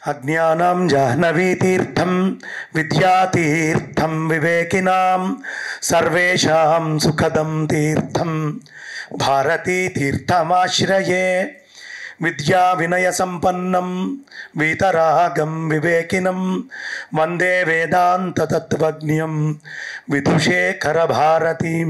అజ్ఞానం జాహ్నవీతీర్థం విద్యాతీర్థం వివేకినాం సర్వేషాం సుఖదం తీర్థం భారతీ తీర్థమాశ్రయే విద్యా వినయ సంపన్నం వీతరాగం వివేకినం వందే వేదాంత తత్వజ్ఞం విదుషేఖర భారతీం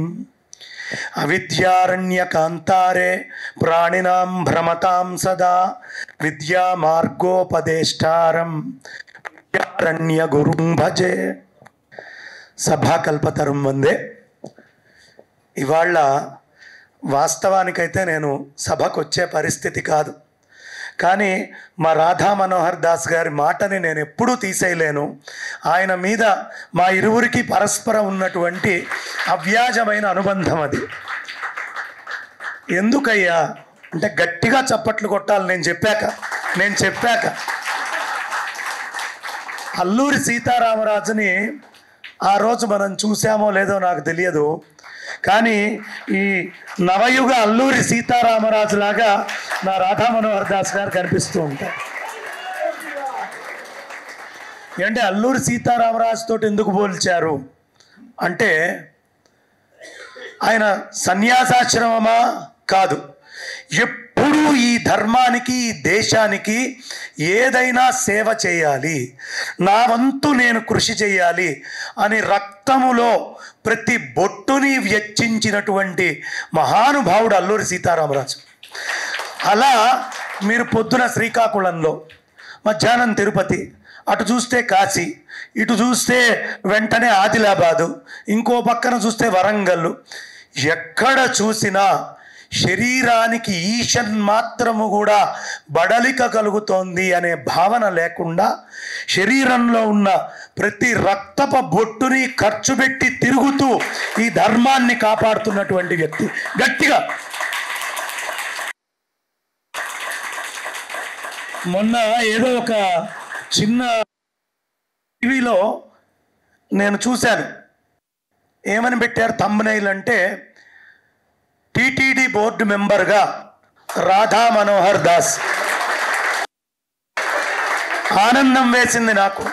అవిద్యారణ్యకాంతారే ప్రాణినాం భ్రమతాం సదా విద్యా మార్గోపదేష్టారం విద్యారణ్య గురుం భజే సభాకల్పతరం వందే ఇవాళ వాస్తవానికైతే నేను సభకు వచ్చే పరిస్థితి కాదు కానీ మా రాధా మనోహర్ దాస్ గారి మాటని నేను ఎప్పుడూ తీసేయలేను ఆయన మీద మా ఇరువురికి పరస్పరం ఉన్నటువంటి అవ్యాజమైన అనుబంధం అది ఎందుకయ్యా అంటే గట్టిగా చప్పట్లు కొట్టాలి నేను చెప్పాక నేను చెప్పాక అల్లూరి సీతారామరాజుని ఆ రోజు మనం చూసామో లేదో నాకు తెలియదు కానీ ఈ నవయుగ అల్లూరి సీతారామరాజు లాగా నా రాధా మనోహర్ దాస్ గారు కనిపిస్తూ ఉంటారు ఏంటంటే అల్లూరి సీతారామరాజు తోటి ఎందుకు పోల్చారు అంటే ఆయన సన్యాసాశ్రమమా కాదు ఎప్పుడూ ఈ ధర్మానికి ఈ దేశానికి ఏదైనా సేవ చేయాలి నా వంతు నేను కృషి చేయాలి అని రక్తములో ప్రతి బొట్టుని వెచ్చించినటువంటి మహానుభావుడు అల్లూరి సీతారామరాజు అలా మీరు పొద్దున శ్రీకాకుళంలో మధ్యాహ్నం తిరుపతి అటు చూస్తే కాశీ ఇటు చూస్తే వెంటనే ఆదిలాబాదు ఇంకో పక్కన చూస్తే వరంగల్ ఎక్కడ చూసినా శరీరానికి ఈషన్ మాత్రము కూడా బడలిక కలుగుతోంది అనే భావన లేకుండా శరీరంలో ఉన్న ప్రతి రక్తప బొట్టుని ఖర్చు పెట్టి తిరుగుతూ ఈ ధర్మాన్ని కాపాడుతున్నటువంటి వ్యక్తి గట్టిగా మొన్న ఏదో ఒక చిన్న టీవీలో నేను చూశాను ఏమని పెట్టారు తమ్నైల్ అంటే టిటిడి బోర్డు మెంబర్గా రాధా మనోహర్ దాస్ ఆనందం వేసింది నాకు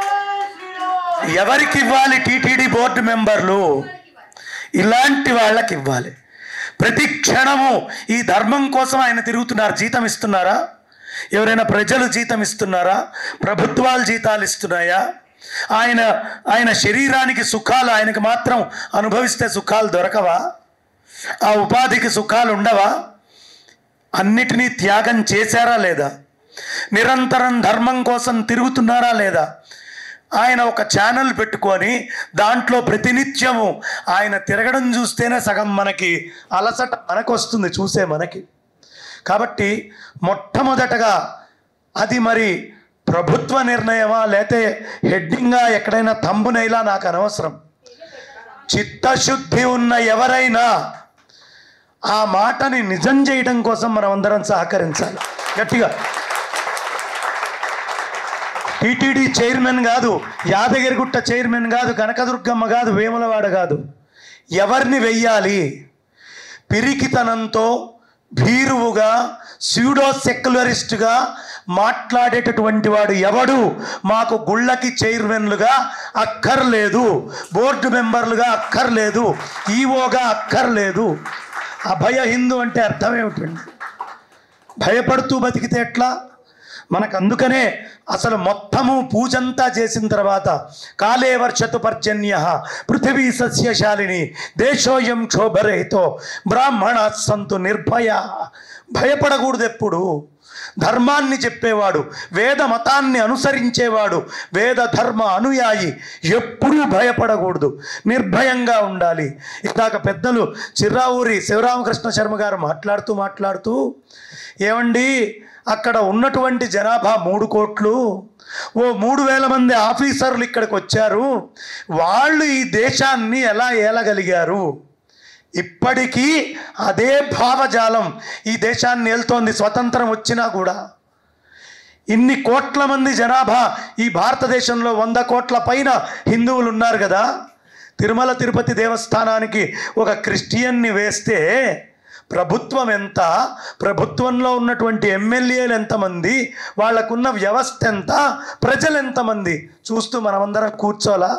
ఎవరికి ఇవ్వాలి టిటిడి బోర్డు మెంబర్లు ఇలాంటి వాళ్ళకి ఇవ్వాలి ప్రతి క్షణము ఈ ధర్మం కోసం ఆయన తిరుగుతున్నారు జీతం ఇస్తున్నారా ఎవరైనా ప్రజలు జీతం ఇస్తున్నారా ప్రభుత్వాలు జీతాలు ఇస్తున్నాయా ఆయన ఆయన శరీరానికి సుఖాలు ఆయనకు మాత్రం అనుభవిస్తే సుఖాలు దొరకవా ఆ ఉపాధికి సుఖాలు ఉండవా అన్నిటినీ త్యాగం చేశారా లేదా నిరంతరం ధర్మం కోసం తిరుగుతున్నారా లేదా ఆయన ఒక ఛానల్ పెట్టుకొని దాంట్లో ప్రతినిత్యము ఆయన తిరగడం చూస్తేనే సగం మనకి అలసట మనకు వస్తుంది చూసే మనకి కాబట్టి మొట్టమొదటగా అది మరి ప్రభుత్వ నిర్ణయమా లేతే హెడ్డింగా ఎక్కడైనా తంబునైలా నాకు అనవసరం చిత్తశుద్ధి ఉన్న ఎవరైనా ఆ మాటని నిజం చేయడం కోసం మనం అందరం సహకరించాలి గట్టిగా టీటీడీ చైర్మన్ కాదు యాదగిరిగుట్ట చైర్మన్ కాదు కనకదుర్గమ్మ కాదు వేములవాడ కాదు ఎవరిని వెయ్యాలి పిరికితనంతో భీరువుగా స్యూడో సెక్యులరిస్ట్గా మాట్లాడేటటువంటి వాడు ఎవడు మాకు గుళ్ళకి చైర్మన్లుగా అక్కర్లేదు బోర్డు మెంబర్లుగా అక్కర్లేదు ఈవోగా అక్కర్లేదు అభయ హిందూ అంటే అర్థం ఏమిటండి భయపడుతూ బతికితే ఎట్లా మనకు అందుకనే అసలు మొత్తము పూజంతా చేసిన తర్వాత కాలే వర్షతు పర్జన్య పృథివీ సస్యశాలిని దేశోయం క్షోభరహితో బ్రాహ్మణ సంతు నిర్భయ భయపడకూడదు ఎప్పుడు ధర్మాన్ని చెప్పేవాడు వేద మతాన్ని అనుసరించేవాడు వేద ధర్మ అనుయాయి ఎప్పుడూ భయపడకూడదు నిర్భయంగా ఉండాలి ఇందాక పెద్దలు చిర్రావూరి శివరామకృష్ణ శర్మ గారు మాట్లాడుతూ మాట్లాడుతూ ఏమండి అక్కడ ఉన్నటువంటి జనాభా మూడు కోట్లు ఓ మూడు వేల మంది ఆఫీసర్లు ఇక్కడికి వచ్చారు వాళ్ళు ఈ దేశాన్ని ఎలా ఏలగలిగారు ఇప్పటికీ అదే భావజాలం ఈ దేశాన్ని వెళ్తోంది స్వతంత్రం వచ్చినా కూడా ఇన్ని కోట్ల మంది జనాభా ఈ భారతదేశంలో వంద కోట్ల పైన హిందువులు ఉన్నారు కదా తిరుమల తిరుపతి దేవస్థానానికి ఒక క్రిస్టియన్ని వేస్తే ప్రభుత్వం ఎంత ప్రభుత్వంలో ఉన్నటువంటి ఎమ్మెల్యేలు ఎంతమంది వాళ్ళకున్న వ్యవస్థ ఎంత ప్రజలు ఎంతమంది చూస్తూ మనమందరం కూర్చోలా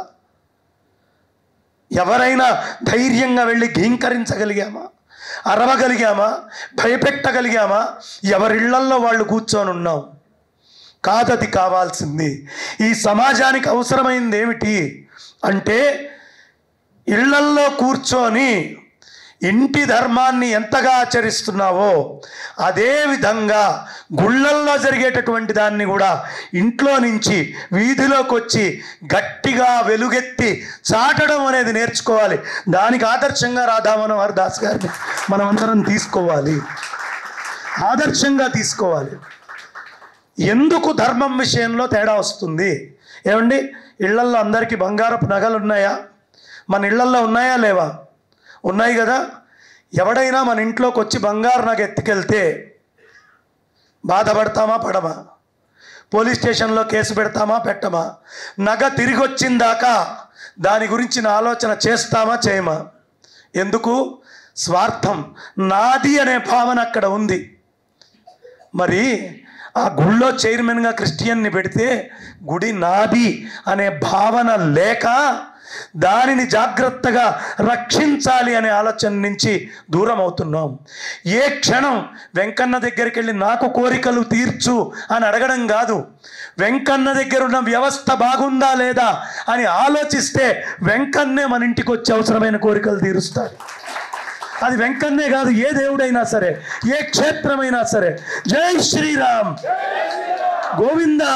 ఎవరైనా ధైర్యంగా వెళ్ళి ఘీంకరించగలిగామా అరవగలిగామా భయపెట్టగలిగామా ఎవరిళ్లల్లో వాళ్ళు కూర్చొని ఉన్నాం కాదది కావాల్సింది ఈ సమాజానికి అవసరమైంది ఏమిటి అంటే ఇళ్లల్లో కూర్చొని ఇంటి ధర్మాన్ని ఎంతగా ఆచరిస్తున్నావో అదే విధంగా గుళ్ళల్లో జరిగేటటువంటి దాన్ని కూడా ఇంట్లో నుంచి వీధిలోకి వచ్చి గట్టిగా వెలుగెత్తి చాటడం అనేది నేర్చుకోవాలి దానికి ఆదర్శంగా రాధామనోహర్ దాస్ గారిని మనం అందరం తీసుకోవాలి ఆదర్శంగా తీసుకోవాలి ఎందుకు ధర్మం విషయంలో తేడా వస్తుంది ఏమండి ఇళ్లల్లో అందరికీ బంగారపు నగలు ఉన్నాయా మన ఇళ్లల్లో ఉన్నాయా లేవా ఉన్నాయి కదా ఎవడైనా మన ఇంట్లోకి వచ్చి బంగారు నగ ఎత్తుకెళ్తే బాధపడతామా పడమా పోలీస్ స్టేషన్లో కేసు పెడతామా పెట్టమా నగ తిరిగి వచ్చిందాకా దాని గురించిన ఆలోచన చేస్తామా చేయమా ఎందుకు స్వార్థం నాది అనే భావన అక్కడ ఉంది మరి ఆ గుళ్ళో చైర్మన్గా క్రిస్టియన్ని పెడితే గుడి నాది అనే భావన లేక దానిని జాగ్రత్తగా రక్షించాలి అనే ఆలోచన నుంచి దూరం అవుతున్నాం ఏ క్షణం వెంకన్న దగ్గరికి వెళ్ళి నాకు కోరికలు తీర్చు అని అడగడం కాదు వెంకన్న దగ్గర ఉన్న వ్యవస్థ బాగుందా లేదా అని ఆలోచిస్తే వెంకన్నే మన ఇంటికి వచ్చి అవసరమైన కోరికలు తీరుస్తాడు అది వెంకన్నే కాదు ఏ దేవుడైనా సరే ఏ క్షేత్రమైనా సరే జై శ్రీరామ్ గోవిందా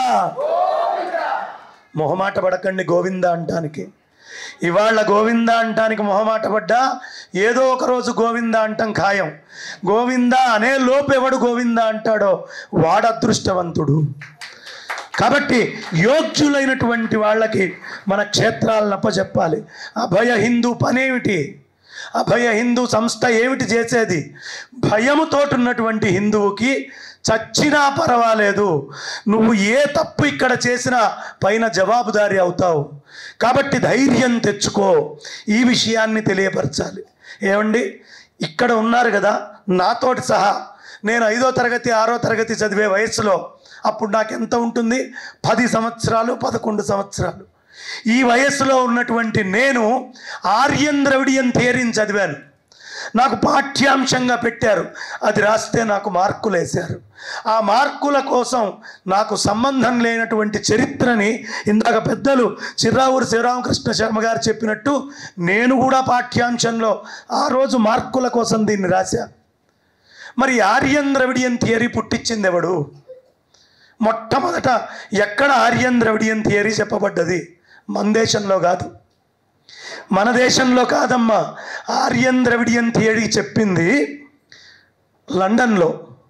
మొహమాట పడకండి గోవింద అంటానికి ఇవాళ గోవింద అంటానికి మొహమాట పడ్డా ఏదో ఒక రోజు గోవింద అంటాం ఖాయం గోవింద అనే లోపు ఎవడు గోవింద అంటాడో వాడు అదృష్టవంతుడు కాబట్టి యోగ్యులైనటువంటి వాళ్ళకి మన క్షేత్రాలను అప్పచెప్పాలి అభయ హిందూ పనేమిటి అభయ హిందూ సంస్థ ఏమిటి చేసేది భయముతోటి ఉన్నటువంటి హిందువుకి చచ్చినా పర్వాలేదు నువ్వు ఏ తప్పు ఇక్కడ చేసినా పైన జవాబుదారీ అవుతావు కాబట్టి ధైర్యం తెచ్చుకో ఈ విషయాన్ని తెలియపరచాలి ఏమండి ఇక్కడ ఉన్నారు కదా నాతోటి సహా నేను ఐదో తరగతి ఆరో తరగతి చదివే వయసులో అప్పుడు నాకు ఎంత ఉంటుంది పది సంవత్సరాలు పదకొండు సంవత్సరాలు ఈ వయస్సులో ఉన్నటువంటి నేను ఆర్యన్ ద్రవిడియన్ థియరీని చదివాను నాకు పాఠ్యాంశంగా పెట్టారు అది రాస్తే నాకు మార్కులు వేశారు ఆ మార్కుల కోసం నాకు సంబంధం లేనటువంటి చరిత్రని ఇందాక పెద్దలు చిర్రావూరు శివరామకృష్ణ శర్మ గారు చెప్పినట్టు నేను కూడా పాఠ్యాంశంలో ఆ రోజు మార్కుల కోసం దీన్ని రాశాను మరి ఆర్యన్ ద్రవిడియన్ థియరీ పుట్టించింది ఎవడు మొట్టమొదట ఎక్కడ ఆర్యన్ ద్రవిడియన్ థియరీ చెప్పబడ్డది మన దేశంలో కాదు మన దేశంలో కాదమ్మా ఆర్యన్ ద్రవిడియన్ థియరీ చెప్పింది లండన్లో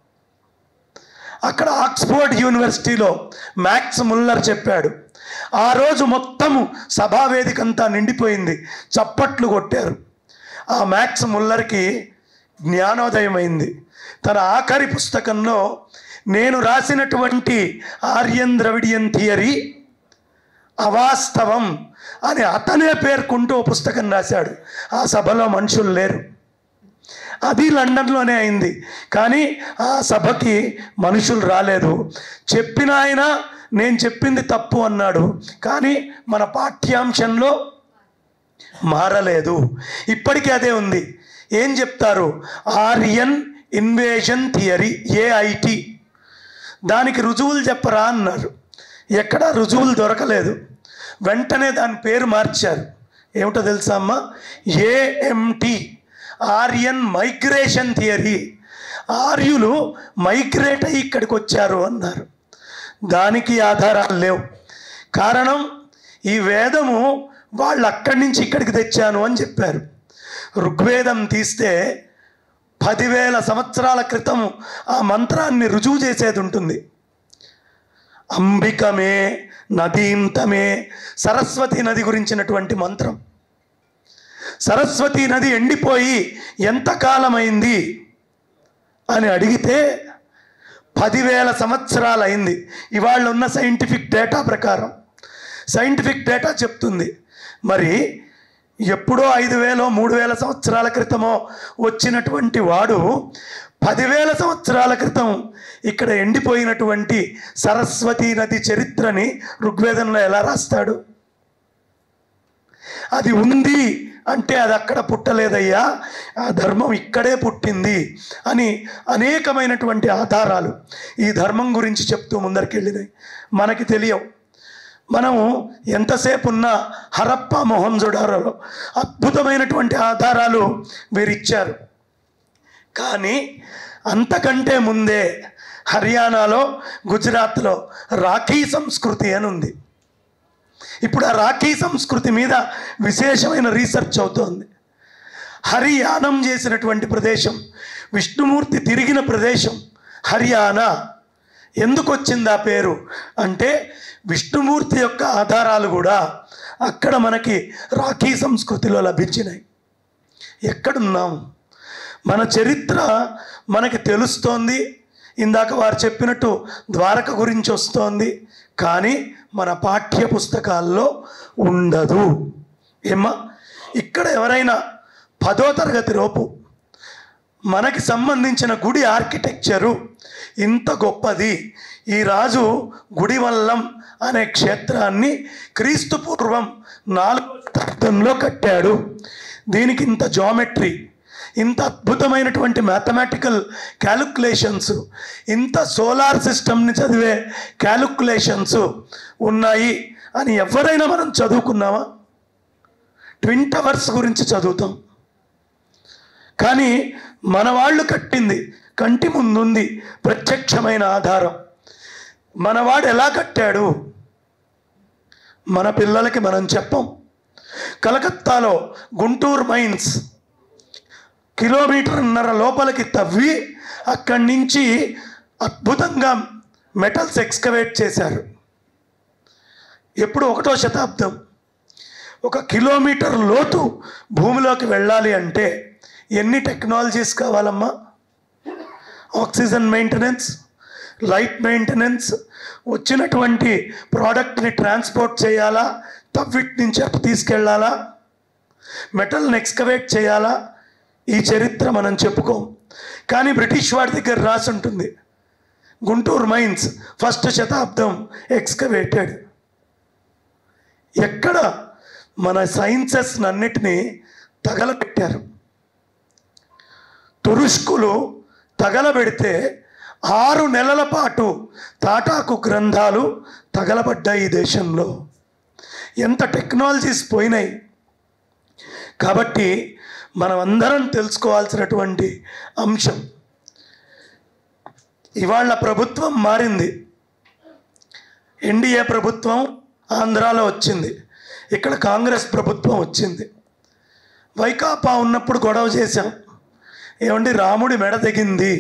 అక్కడ ఆక్స్ఫోర్డ్ యూనివర్సిటీలో మ్యాక్స్ ముల్లర్ చెప్పాడు ఆ రోజు మొత్తము సభావేదిక అంతా నిండిపోయింది చప్పట్లు కొట్టారు ఆ మ్యాక్స్ ముల్లర్కి జ్ఞానోదయం అయింది తన ఆఖరి పుస్తకంలో నేను రాసినటువంటి ఆర్యన్ ద్రవిడియన్ థియరీ అవాస్తవం అని అతనే పేర్కొంటూ ఓ పుస్తకం రాశాడు ఆ సభలో మనుషులు లేరు అది లండన్లోనే అయింది కానీ ఆ సభకి మనుషులు రాలేదు చెప్పిన ఆయన నేను చెప్పింది తప్పు అన్నాడు కానీ మన పాఠ్యాంశంలో మారలేదు ఇప్పటికీ అదే ఉంది ఏం చెప్తారు ఆర్యన్ ఇన్వేషన్ థియరీ ఏఐటి దానికి రుజువులు చెప్పరా అన్నారు ఎక్కడా రుజువులు దొరకలేదు వెంటనే దాని పేరు మార్చారు ఏమిటో తెలుసా అమ్మా ఏఎంటి ఆర్యన్ మైగ్రేషన్ థియరీ ఆర్యులు మైగ్రేట్ అయ్యి ఇక్కడికి వచ్చారు అన్నారు దానికి ఆధారాలు లేవు కారణం ఈ వేదము వాళ్ళు అక్కడి నుంచి ఇక్కడికి తెచ్చాను అని చెప్పారు ఋగ్వేదం తీస్తే పదివేల సంవత్సరాల క్రితం ఆ మంత్రాన్ని రుజువు చేసేది ఉంటుంది అంబికమే నదీంతమే సరస్వతి నది గురించినటువంటి మంత్రం సరస్వతి నది ఎండిపోయి ఎంతకాలమైంది అని అడిగితే పదివేల సంవత్సరాలు అయింది ఇవాళ ఉన్న సైంటిఫిక్ డేటా ప్రకారం సైంటిఫిక్ డేటా చెప్తుంది మరి ఎప్పుడో ఐదు వేలో మూడు వేల సంవత్సరాల క్రితమో వచ్చినటువంటి వాడు పదివేల సంవత్సరాల క్రితం ఇక్కడ ఎండిపోయినటువంటి సరస్వతీ నది చరిత్రని ఋగ్వేదంలో ఎలా రాస్తాడు అది ఉంది అంటే అది అక్కడ పుట్టలేదయ్యా ఆ ధర్మం ఇక్కడే పుట్టింది అని అనేకమైనటువంటి ఆధారాలు ఈ ధర్మం గురించి చెప్తూ ముందరికెళ్ళినాయి మనకి తెలియవు మనము ఎంతసేపు ఉన్న హరప్ప మొహంజుడారోలో అద్భుతమైనటువంటి ఆధారాలు వీరిచ్చారు కానీ అంతకంటే ముందే హర్యానాలో గుజరాత్లో రాఖీ సంస్కృతి అని ఉంది ఇప్పుడు ఆ రాఖీ సంస్కృతి మీద విశేషమైన రీసెర్చ్ అవుతోంది హరియానం చేసినటువంటి ప్రదేశం విష్ణుమూర్తి తిరిగిన ప్రదేశం హర్యానా ఎందుకు వచ్చింది ఆ పేరు అంటే విష్ణుమూర్తి యొక్క ఆధారాలు కూడా అక్కడ మనకి రాఖీ సంస్కృతిలో లభించినాయి ఎక్కడున్నాం మన చరిత్ర మనకి తెలుస్తోంది ఇందాక వారు చెప్పినట్టు ద్వారక గురించి వస్తోంది కానీ మన పాఠ్య పుస్తకాల్లో ఉండదు ఏమ్మా ఇక్కడ ఎవరైనా పదో తరగతి లోపు మనకి సంబంధించిన గుడి ఆర్కిటెక్చరు ఇంత గొప్పది ఈ రాజు గుడివల్లం అనే క్షేత్రాన్ని క్రీస్తు పూర్వం నాలుగో శతాబ్దంలో కట్టాడు దీనికి ఇంత జామెట్రీ ఇంత అద్భుతమైనటువంటి మ్యాథమెటికల్ క్యాలిక్యులేషన్స్ ఇంత సోలార్ సిస్టమ్ని చదివే క్యాలిక్యులేషన్స్ ఉన్నాయి అని ఎవరైనా మనం చదువుకున్నామా ట్విన్ టవర్స్ గురించి చదువుతాం కానీ మన వాళ్ళు కట్టింది కంటి ముందుంది ప్రత్యక్షమైన ఆధారం మనవాడు ఎలా కట్టాడు మన పిల్లలకి మనం చెప్పం కలకత్తాలో గుంటూరు మైన్స్ కిలోమీటర్న్నర లోపలికి తవ్వి అక్కడి నుంచి అద్భుతంగా మెటల్స్ ఎక్స్కవేట్ చేశారు ఎప్పుడు ఒకటో శతాబ్దం ఒక కిలోమీటర్ లోతు భూమిలోకి వెళ్ళాలి అంటే ఎన్ని టెక్నాలజీస్ కావాలమ్మా ఆక్సిజన్ మెయింటెనెన్స్ లైట్ మెయింటెనెన్స్ వచ్చినటువంటి ప్రోడక్ట్ని ట్రాన్స్పోర్ట్ చేయాలా తవ్విట్ నుంచి అటు తీసుకెళ్ళాలా మెటల్ని ఎక్స్కవేట్ చేయాలా ఈ చరిత్ర మనం చెప్పుకోం కానీ బ్రిటిష్ వాడి దగ్గర రాసి ఉంటుంది గుంటూరు మైన్స్ ఫస్ట్ శతాబ్దం ఎక్స్కవేటెడ్ ఎక్కడ మన సైన్సెస్ అన్నిటినీ తగలబెట్టారు తురుష్కులు తగలబెడితే ఆరు నెలల పాటు తాటాకు గ్రంథాలు తగలబడ్డాయి ఈ దేశంలో ఎంత టెక్నాలజీస్ పోయినాయి కాబట్టి మనం అందరం తెలుసుకోవాల్సినటువంటి అంశం ఇవాళ ప్రభుత్వం మారింది ఎన్డీఏ ప్రభుత్వం ఆంధ్రాలో వచ్చింది ఇక్కడ కాంగ్రెస్ ప్రభుత్వం వచ్చింది వైకాపా ఉన్నప్పుడు గొడవ చేశాం ఏమండి రాముడి మెడ తెగింది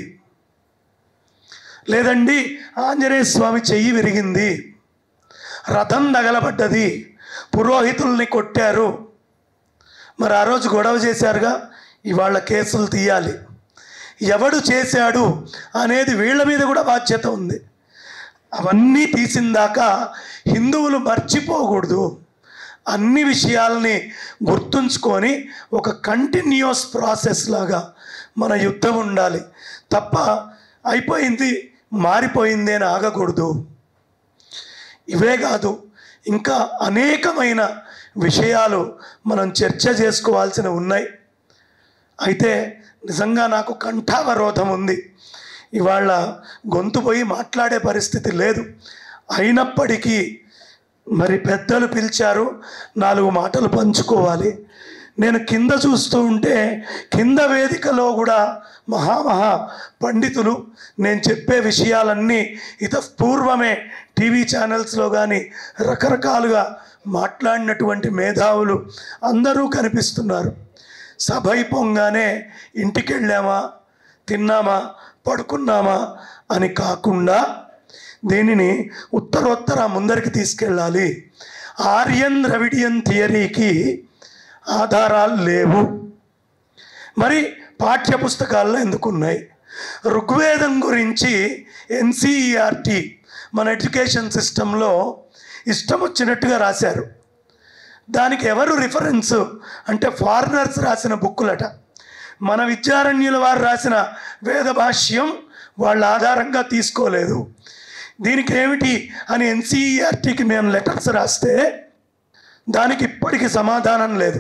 లేదండి ఆంజనేయ స్వామి చెయ్యి విరిగింది రథం తగలబడ్డది పురోహితుల్ని కొట్టారు మరి ఆ రోజు గొడవ చేశారుగా ఇవాళ కేసులు తీయాలి ఎవడు చేశాడు అనేది వీళ్ళ మీద కూడా బాధ్యత ఉంది అవన్నీ తీసిందాక హిందువులు మర్చిపోకూడదు అన్ని విషయాల్ని గుర్తుంచుకొని ఒక కంటిన్యూస్ ప్రాసెస్ లాగా మన యుద్ధం ఉండాలి తప్ప అయిపోయింది మారిపోయింది అని ఆగకూడదు ఇవే కాదు ఇంకా అనేకమైన విషయాలు మనం చర్చ చేసుకోవాల్సిన ఉన్నాయి అయితే నిజంగా నాకు కంఠావరోధం ఉంది ఇవాళ గొంతు పోయి మాట్లాడే పరిస్థితి లేదు అయినప్పటికీ మరి పెద్దలు పిలిచారు నాలుగు మాటలు పంచుకోవాలి నేను కింద చూస్తూ ఉంటే కింద వేదికలో కూడా మహామహా పండితులు నేను చెప్పే విషయాలన్నీ ఇత పూర్వమే టీవీ ఛానల్స్లో కానీ రకరకాలుగా మాట్లాడినటువంటి మేధావులు అందరూ కనిపిస్తున్నారు సభ అయిపోగానే ఇంటికి వెళ్ళామా తిన్నామా పడుకున్నామా అని కాకుండా దీనిని ఉత్తరోత్తర ముందరికి తీసుకెళ్ళాలి ఆర్యన్ ద్రవిడియన్ థియరీకి ఆధారాలు లేవు మరి పాఠ్య పుస్తకాల్లో ఎందుకున్నాయి ఋగ్వేదం గురించి ఎన్సీఈఆర్టీ మన ఎడ్యుకేషన్ సిస్టంలో ఇష్టం వచ్చినట్టుగా రాశారు దానికి ఎవరు రిఫరెన్స్ అంటే ఫారినర్స్ రాసిన బుక్కులట మన విద్యారణ్యుల వారు రాసిన వేద భాష్యం వాళ్ళ ఆధారంగా తీసుకోలేదు దీనికి ఏమిటి అని ఎన్సీఈఆర్టీకి మేము లెటర్స్ రాస్తే దానికి ఇప్పటికీ సమాధానం లేదు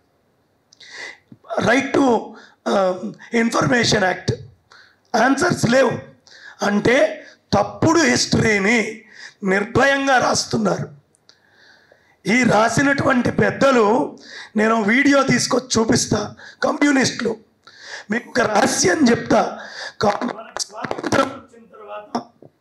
right to information act answers లేవు అంటే తప్పుడు హిస్టరీని నిర్భయంగా రాస్తున్నారు ఈ రాసినటువంటి పెద్దలు నేను వీడియో తీసుకొచ్చి చూపిస్తా కమ్యూనిస్టులు మీకు ఒక రహస్యం చెప్తా కా- మనకు స్వాతంత్రం వచ్చిన తర్వాత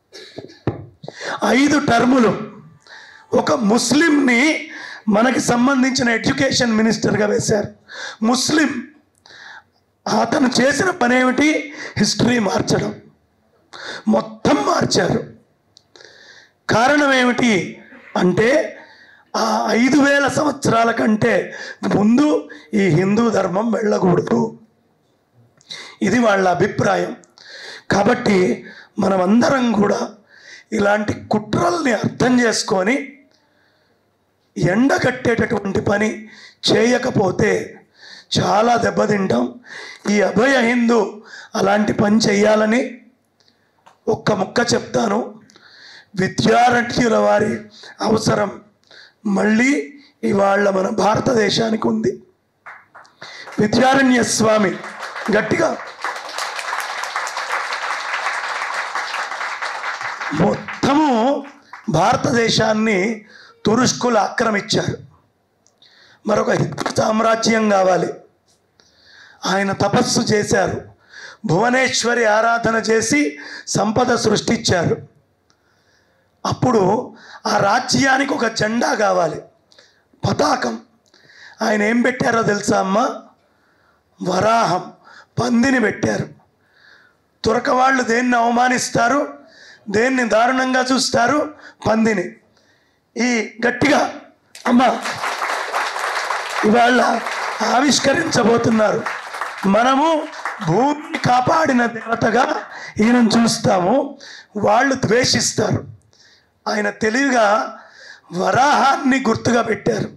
ఐదు టర్ములు ఒక ముస్లింని మనకి సంబంధించిన ఎడ్యుకేషన్ మినిస్టర్గా వేశారు ముస్లిం అతను చేసిన పని ఏమిటి హిస్టరీ మార్చడం మొత్తం మార్చారు కారణం ఏమిటి అంటే ఆ ఐదు వేల సంవత్సరాల కంటే ముందు ఈ హిందూ ధర్మం వెళ్ళకూడదు ఇది వాళ్ళ అభిప్రాయం కాబట్టి మనమందరం కూడా ఇలాంటి కుట్రల్ని అర్థం చేసుకొని ఎండగట్టేటటువంటి పని చేయకపోతే చాలా దెబ్బతింటాం ఈ అభయ హిందూ అలాంటి పని చేయాలని ఒక్క ముక్క చెప్తాను విద్యారణ్యుల వారి అవసరం మళ్ళీ ఇవాళ మన భారతదేశానికి ఉంది విద్యారణ్య స్వామి గట్టిగా మొత్తము భారతదేశాన్ని తురుష్కులు ఆక్రమించారు మరొక హిందూ సామ్రాజ్యం కావాలి ఆయన తపస్సు చేశారు భువనేశ్వరి ఆరాధన చేసి సంపద సృష్టించారు అప్పుడు ఆ రాజ్యానికి ఒక జెండా కావాలి పతాకం ఆయన ఏం పెట్టారో తెలుసా అమ్మ వరాహం పందిని పెట్టారు తురక వాళ్ళు దేన్ని అవమానిస్తారు దేన్ని దారుణంగా చూస్తారు పందిని ఈ గట్టిగా అమ్మ ఇవాళ ఆవిష్కరించబోతున్నారు మనము భూమిని కాపాడిన దేవతగా ఈయనను చూస్తాము వాళ్ళు ద్వేషిస్తారు ఆయన తెలివిగా వరాహాన్ని గుర్తుగా పెట్టారు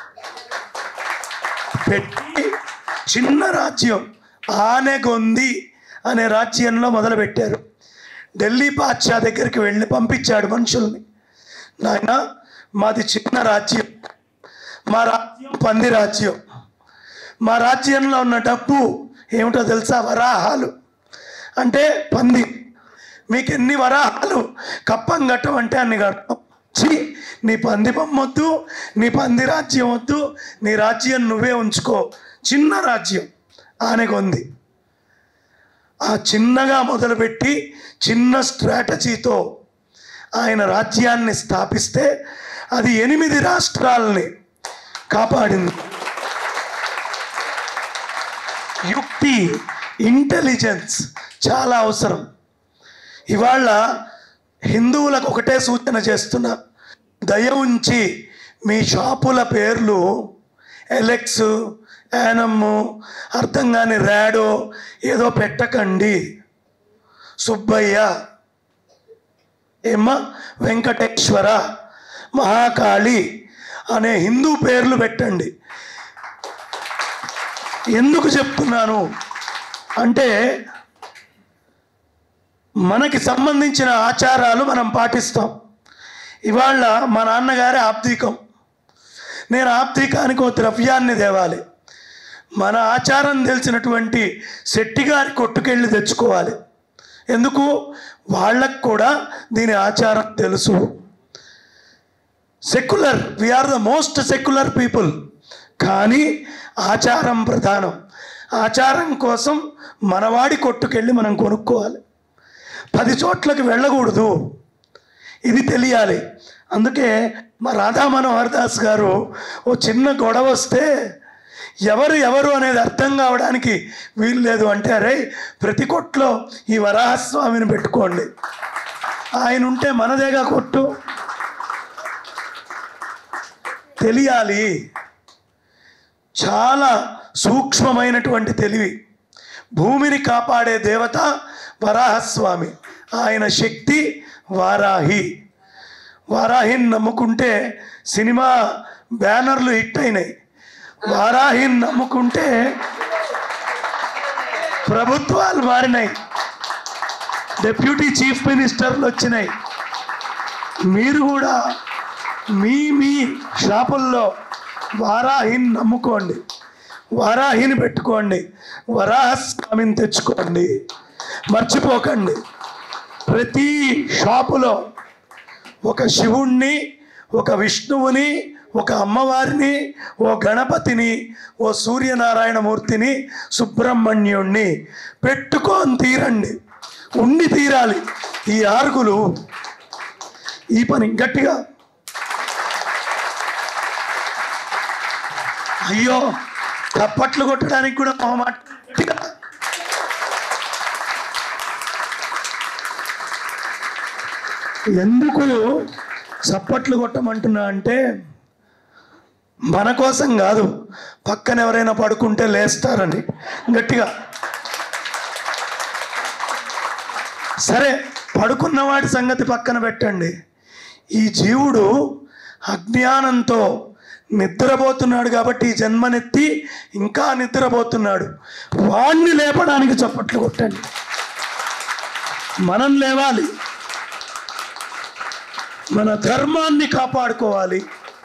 పెట్టి చిన్న రాజ్యం ఆనెగొంది అనే రాజ్యంలో మొదలుపెట్టారు ఢిల్లీ పాద్షా దగ్గరికి వెళ్ళి పంపించాడు మనుషుల్ని నాయన మాది చిన్న రాజ్యం మా రాజ్యం పంది రాజ్యం మా రాజ్యంలో ఉన్న డబ్బు ఏమిటో తెలుసా వరాహాలు అంటే పంది మీకు ఎన్ని వరాహాలు కప్పం కట్టమంటే అన్ని కట్టం ఛీ నీ పంది బొమ్మ వద్దు నీ పంది రాజ్యం వద్దు నీ రాజ్యం నువ్వే ఉంచుకో చిన్న రాజ్యం ఆనెకొంది ఆ చిన్నగా మొదలుపెట్టి చిన్న స్ట్రాటజీతో ఆయన రాజ్యాన్ని స్థాపిస్తే అది ఎనిమిది రాష్ట్రాలని కాపాడింది యుక్తి ఇంటెలిజెన్స్ చాలా అవసరం ఇవాళ హిందువులకు ఒకటే సూచన చేస్తున్నా దయ ఉంచి మీ షాపుల పేర్లు ఎలెక్స్ యానమ్ము అర్థం కాని ర్యాడో ఏదో పెట్టకండి సుబ్బయ్య ఏమ్మ వెంకటేశ్వర మహాకాళి అనే హిందూ పేర్లు పెట్టండి ఎందుకు చెప్తున్నాను అంటే మనకి సంబంధించిన ఆచారాలు మనం పాటిస్తాం ఇవాళ మా నాన్నగారి ఆప్తికం నేను ఆప్తికానికి ఓ ద్రవ్యాన్ని తేవాలి మన ఆచారం తెలిసినటువంటి శెట్టిగారి కొట్టుకెళ్ళి తెచ్చుకోవాలి ఎందుకు వాళ్ళకు కూడా దీని ఆచారం తెలుసు secular we are the most secular people కానీ ఆచారం ప్రధానం ఆచారం కోసం మనవాడి కొట్టుకెళ్ళి మనం కొనుక్కోవాలి పది చోట్లకి వెళ్ళకూడదు ఇది తెలియాలి అందుకే మా రాధా మనోహర్ దాస్ గారు ఓ చిన్న గొడవ వస్తే ఎవరు ఎవరు అనేది అర్థం కావడానికి వీలు లేదు అంటే అరే ప్రతి కొట్లో ఈ వరాహస్వామిని పెట్టుకోండి ఆయన ఉంటే మనదేగా కొట్టు తెలియాలి చాలా సూక్ష్మమైనటువంటి తెలివి భూమిని కాపాడే దేవత వరాహస్వామి ఆయన శక్తి వారాహి వారాహిని నమ్ముకుంటే సినిమా బ్యానర్లు హిట్ అయినాయి వారాహిని నమ్ముకుంటే ప్రభుత్వాలు మారినాయి డెప్యూటీ చీఫ్ మినిస్టర్లు వచ్చినాయి మీరు కూడా మీ మీ షాపుల్లో వారాహిని నమ్ముకోండి వారాహిని పెట్టుకోండి వరాహస్వామిని తెచ్చుకోండి మర్చిపోకండి ప్రతి షాపులో ఒక శివుణ్ణి ఒక విష్ణువుని ఒక అమ్మవారిని ఓ గణపతిని ఓ సూర్యనారాయణమూర్తిని సుబ్రహ్మణ్యుణ్ణి పెట్టుకొని తీరండి ఉండి తీరాలి ఈ ఆరుగులు ఈ పని గట్టిగా అయ్యో తప్పట్లు కొట్టడానికి కూడా మొహమాట గట్టిగా ఎందుకు చప్పట్లు కొట్టమంటున్నా అంటే మన కోసం కాదు పక్కన ఎవరైనా పడుకుంటే లేస్తారని గట్టిగా సరే పడుకున్న వాడి సంగతి పక్కన పెట్టండి ఈ జీవుడు అజ్ఞానంతో నిద్రపోతున్నాడు కాబట్టి ఈ జన్మనెత్తి ఇంకా నిద్రపోతున్నాడు వాణ్ణి లేపడానికి చప్పట్లు కొట్టండి మనం లేవాలి మన ధర్మాన్ని కాపాడుకోవాలి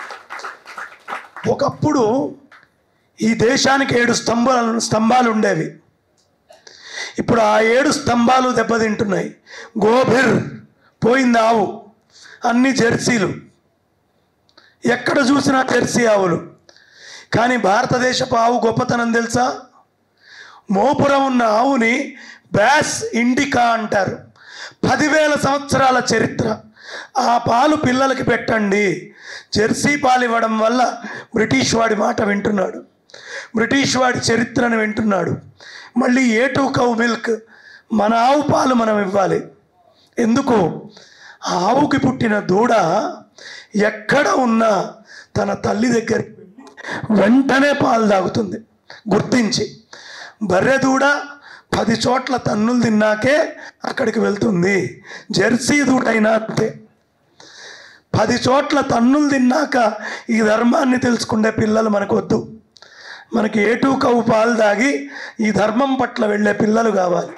ఒకప్పుడు ఈ దేశానికి ఏడు స్తంభాలు స్తంభాలు ఉండేవి ఇప్పుడు ఆ ఏడు స్తంభాలు దెబ్బతింటున్నాయి గోభిర్ పోయింది ఆవు అన్ని జెర్సీలు ఎక్కడ చూసినా జెర్సీ ఆవులు కానీ భారతదేశపు ఆవు గొప్పతనం తెలుసా మోపురం ఉన్న ఆవుని బ్యాస్ ఇండికా అంటారు పదివేల సంవత్సరాల చరిత్ర ఆ పాలు పిల్లలకి పెట్టండి జెర్సీ పాలు ఇవ్వడం వల్ల బ్రిటిష్ వాడి మాట వింటున్నాడు బ్రిటిష్ వాడి చరిత్రను వింటున్నాడు మళ్ళీ ఏ టూ కౌ మిల్క్ మన ఆవు పాలు మనం ఇవ్వాలి ఎందుకు ఆ ఆవుకి పుట్టిన దూడ ఎక్కడ ఉన్నా తన తల్లి దగ్గరికి వెళ్ళి వెంటనే పాలు తాగుతుంది గుర్తించి బర్రె దూడ పది చోట్ల తన్నులు తిన్నాకే అక్కడికి వెళ్తుంది జెర్సీ దూడైనా అంతే పది చోట్ల తన్నులు తిన్నాక ఈ ధర్మాన్ని తెలుసుకునే పిల్లలు మనకు వద్దు మనకి ఏటూ కవు పాలు తాగి ఈ ధర్మం పట్ల వెళ్ళే పిల్లలు కావాలి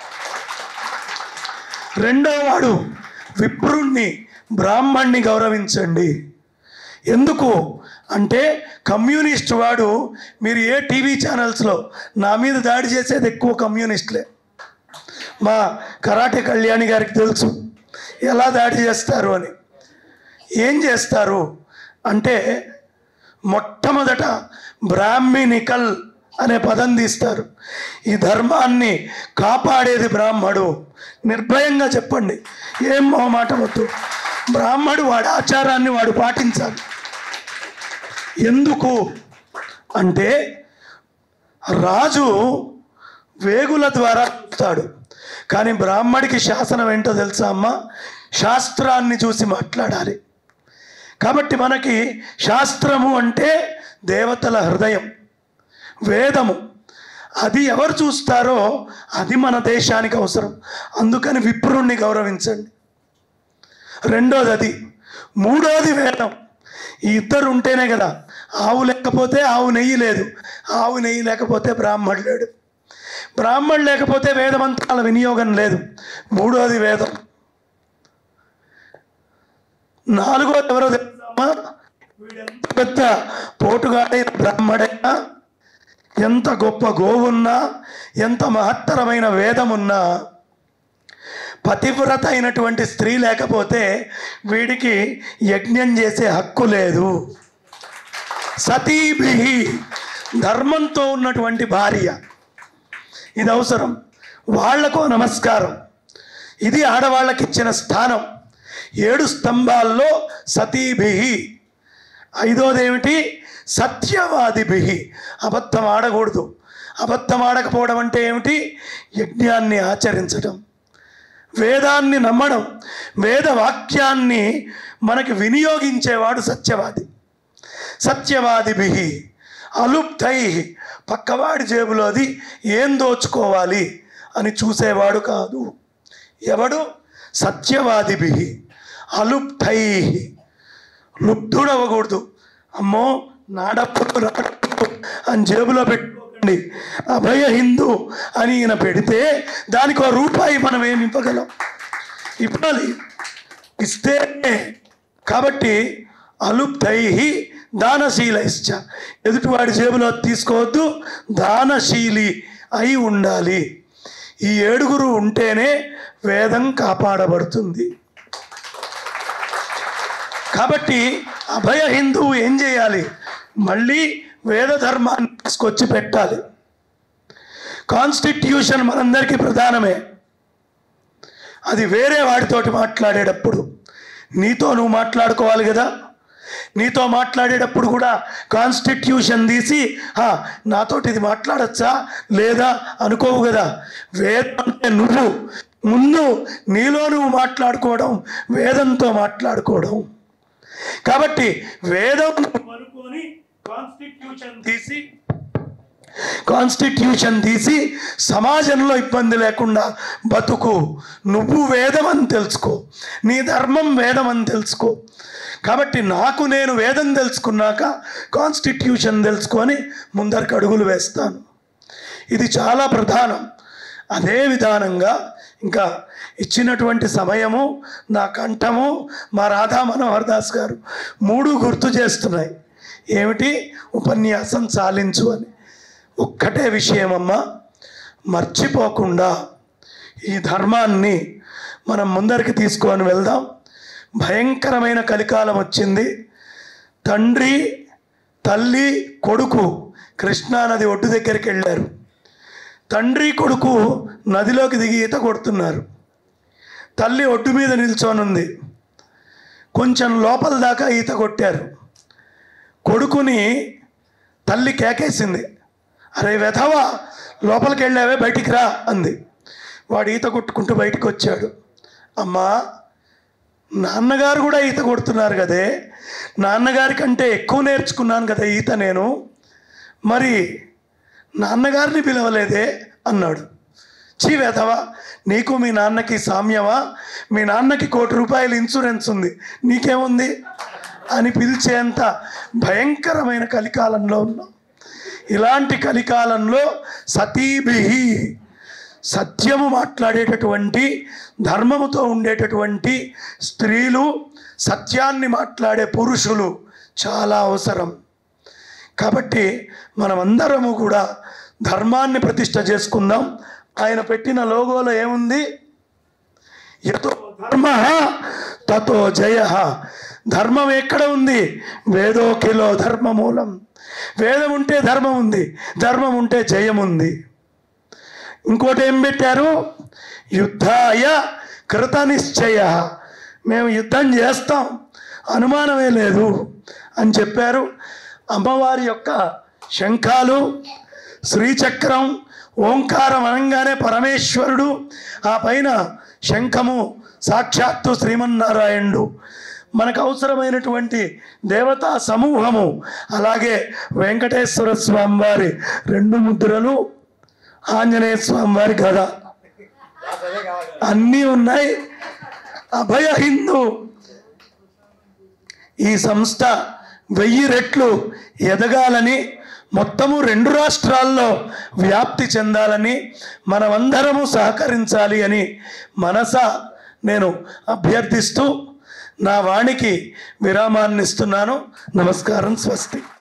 రెండో వాడు విప్రుణ్ణి బ్రాహ్మణ్ణి గౌరవించండి ఎందుకు అంటే కమ్యూనిస్ట్ వాడు మీరు ఏ టీవీ ఛానల్స్లో నా మీద దాడి చేసేది ఎక్కువ కమ్యూనిస్టులే మా కరాటే కళ్యాణి గారికి తెలుసు ఎలా దాడి చేస్తారు అని ఏం చేస్తారు అంటే మొట్టమొదట బ్రాహ్మినికల్ అనే పదం తీస్తారు ఈ ధర్మాన్ని కాపాడేది బ్రాహ్మడు నిర్భయంగా చెప్పండి ఏం మాట వద్దు బ్రాహ్మడు వాడి ఆచారాన్ని వాడు పాటించాలి ఎందుకు అంటే రాజు వేగుల ద్వారా చెప్తాడు కానీ బ్రాహ్మడికి శాసనం ఏంటో తెలుసా అమ్మ శాస్త్రాన్ని చూసి మాట్లాడాలి కాబట్టి మనకి శాస్త్రము అంటే దేవతల హృదయం వేదము అది ఎవరు చూస్తారో అది మన దేశానికి అవసరం అందుకని విప్రుణ్ణి గౌరవించండి రెండోది అది మూడోది వేదం ఈ ఇద్దరు ఉంటేనే కదా ఆవు లేకపోతే ఆవు నెయ్యి లేదు ఆవు నెయ్యి లేకపోతే బ్రాహ్మడు లేడు బ్రాహ్మడు లేకపోతే వేదమంత్రాల వినియోగం లేదు మూడోది వేదం నాలుగోది ఎవరో తెలుసామా వీడెంత పెద్ద పోటుగాడైన బ్రాహ్మడైనా ఎంత గొప్ప గోవున్నా ఎంత మహత్తరమైన వేదమున్నా పతివ్రత అయినటువంటి స్త్రీ లేకపోతే వీడికి యజ్ఞం చేసే హక్కు లేదు సతీభి ధర్మంతో ఉన్నటువంటి భార్య ఇది అవసరం వాళ్లకు నమస్కారం ఇది ఆడవాళ్ళకి ఇచ్చిన స్థానం ఏడు స్తంభాల్లో సతీభి ఐదోది ఏమిటి సత్యవాదిభి అబద్ధం ఆడకూడదు అబద్ధం ఆడకపోవడం అంటే ఏమిటి యజ్ఞాన్ని ఆచరించడం వేదాన్ని నమ్మడం వేద వాక్యాన్ని మనకి వినియోగించేవాడు సత్యవాది సత్యవాదిభి అలుప్తై పక్కవాడి జేబులోది ఏం దోచుకోవాలి అని చూసేవాడు కాదు ఎవడు సత్యవాదిభి అలుప్తై లుబ్ధుడవ్వకూడదు అమ్మో నా డబ్బులు నా డబ్బులు అని జేబులో పెట్టుకోకండి అభయ హిందూ అని ఈయన పెడితే దానికి ఒక రూపాయి మనం ఏమి ఇవ్వగలం ఇవ్వాలి ఇస్తేనే కాబట్టి అలుప్తై దానశీలైశ్చ ఎదుటివాడి జేబులో తీసుకోవద్దు దానశీలి అయి ఉండాలి ఈ ఏడుగురు ఉంటేనే వేదం కాపాడబడుతుంది కాబట్టి అభయ హిందువు ఏం చేయాలి మళ్ళీ వేద ధర్మాన్ని తీసుకొచ్చి పెట్టాలి కాన్స్టిట్యూషన్ మనందరికీ ప్రధానమే అది వేరే వాడితోటి మాట్లాడేటప్పుడు నీతో నువ్వు మాట్లాడుకోవాలి కదా నీతో మాట్లాడేటప్పుడు కూడా కాన్స్టిట్యూషన్ తీసి "ఆ, నాతోటి ఇది మాట్లాడచ్చా లేదా అనుకోవు కదా వేదం అంటే నువ్వు ముందు నీలో నువ్వు మాట్లాడుకోవడం వేదంతో మాట్లాడుకోవడం కాబట్టి వేదం నువ్వు అనుకొని కాన్స్టిట్యూషన్ తీసి కాన్స్టిట్యూషన్ తీసి సమాజంలో ఇబ్బంది లేకుండా బతుకు నువ్వు వేదం అని తెలుసుకో నీ ధర్మం వేదం అని తెలుసుకో కాబట్టి నాకు నేను వేదం తెలుసుకున్నాక కాన్స్టిట్యూషన్ తెలుసుకొని ముందరికి అడుగులు వేస్తాను ఇది చాలా ప్రధానం అదే విధానంగా ఇంకా ఇచ్చినటువంటి సమయము నా కంఠము మా రాధా మనోహర్ దాస్ గారు మూడు గుర్తు చేస్తున్నాయి ఏమిటి ఉపన్యాసం చాలించు అని ఒక్కటే విషయమమ్మా మర్చిపోకుండా ఈ ధర్మాన్ని మనం ముందరికి తీసుకొని వెళ్దాం భయంకరమైన కలికాలం వచ్చింది తండ్రి తల్లి కొడుకు కృష్ణానది ఒడ్డు దగ్గరికి వెళ్ళారు తండ్రి కొడుకు నదిలోకి దిగి ఈత కొడుతున్నారు తల్లి ఒడ్డు మీద నిల్చొని ఉంది కొంచెం లోపల దాకా ఈత కొట్టారు కొడుకుని తల్లి కేకేసింది అరే వెధవ లోపలికి వెళ్ళావే బయటికి రా అంది వాడు ఈత కొట్టుకుంటూ బయటికి వచ్చాడు అమ్మా నాన్నగారు కూడా ఈత కొడుతున్నారు కదే నాన్నగారి కంటే ఎక్కువ నేర్చుకున్నాను కదా ఈత నేను మరి నాన్నగారిని పిలవలేదే అన్నాడు చీ వెధవా నీకు మీ నాన్నకి సామ్యమా మీ నాన్నకి కోటి రూపాయలు ఇన్సూరెన్స్ ఉంది నీకేముంది అని పిలిచేంత భయంకరమైన కలికాలంలో ఉన్నాం ఇలాంటి కలికాలంలో సతీభిహి సత్యము మాట్లాడేటటువంటి ధర్మముతో ఉండేటటువంటి స్త్రీలు సత్యాన్ని మాట్లాడే పురుషులు చాలా అవసరం కాబట్టి మనమందరము కూడా ధర్మాన్ని ప్రతిష్ట చేసుకుందాం ఆయన పెట్టిన లోగోలో ఏముంది యతో ధర్మ తతో జయ ధర్మం ఎక్కడ ఉంది వేదోకిలో ధర్మమూలం వేదం ఉంటే ధర్మం ఉంది ధర్మం ఉంటే జయం ఉంది ఇంకోటి ఏం పెట్టారు యుద్ధాయ కృత నిశ్చయ మేము యుద్ధం చేస్తాం అనుమానమే లేదు అని చెప్పారు అమ్మవారి యొక్క శంఖాలు శ్రీచక్రం ఓంకారం అనగానే పరమేశ్వరుడు ఆ పైన శంఖము సాక్షాత్తు శ్రీమన్నారాయణుడు మనకు అవసరమైనటువంటి దేవతా సమూహము అలాగే వెంకటేశ్వర స్వామి వారి రెండు ముద్రలు ఆంజనేయ స్వామి వారి గద అన్నీ ఉన్నాయి అభయ హిందూ ఈ సంస్థ వెయ్యి రెట్లు ఎదగాలని మొత్తము రెండు రాష్ట్రాల్లో వ్యాప్తి చెందాలని మనమందరము సహకరించాలి అని మనస నేను అభ్యర్థిస్తూ నా వాణికి విరామాన్ని ఇస్తున్నాను నమస్కారం స్వస్తి